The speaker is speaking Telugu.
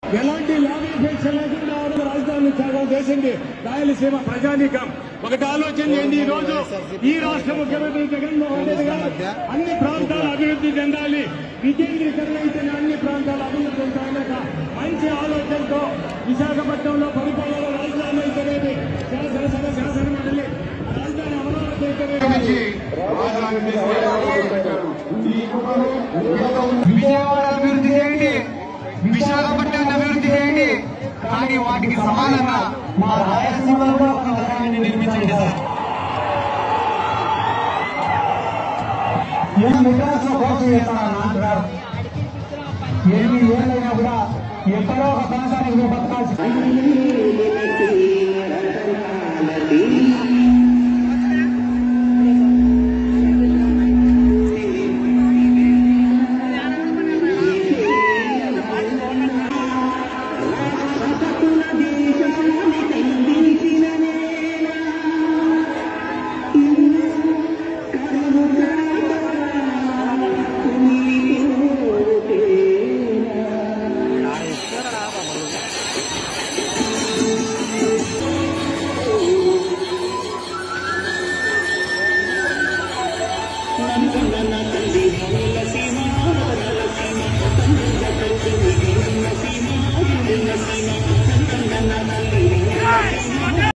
ఎలాంటి లాభాపేక్ష లేకుండా ఆరు రాజధాని త్యాగం చేసింది రాయలసీమ ప్రజానీకం ఒకటి ఆలోచన చేయండి ఈ రోజు ఈ రాష్ట్ర ముఖ్యమంత్రి జగన్మోహన్ రెడ్డి గారు అన్ని ప్రాంతాలు అభివృద్ధి చెందాలి వికేంద్రీకరణ అయితేనే అన్ని ప్రాంతాలు అభివృద్ధి చెందాలక మంచి ఆలోచనతో విశాఖపట్నంలో పరిపాలన రాజధాని అయితేనేది శాసనసభ శాసన మండలి రాజధాని అమరావతి అయితేనేది విజయవాడ అభివృద్ధి చేయండి విశాఖపట్నాన్ని అభివృద్ధి చేయండి కానీ వాటికి సమానంగా మా రాయలసీమలో కూడా ఒక నగరాన్ని నిర్మించండి సార్ నేను మెడ్రాస్ లో కోసం చేస్తాను అంటున్నారు ఎనిమిది ఏళ్ళైనా కూడా ఎక్కడో ఒక ప్రాంతానికి నువ్వు బతకాల్సి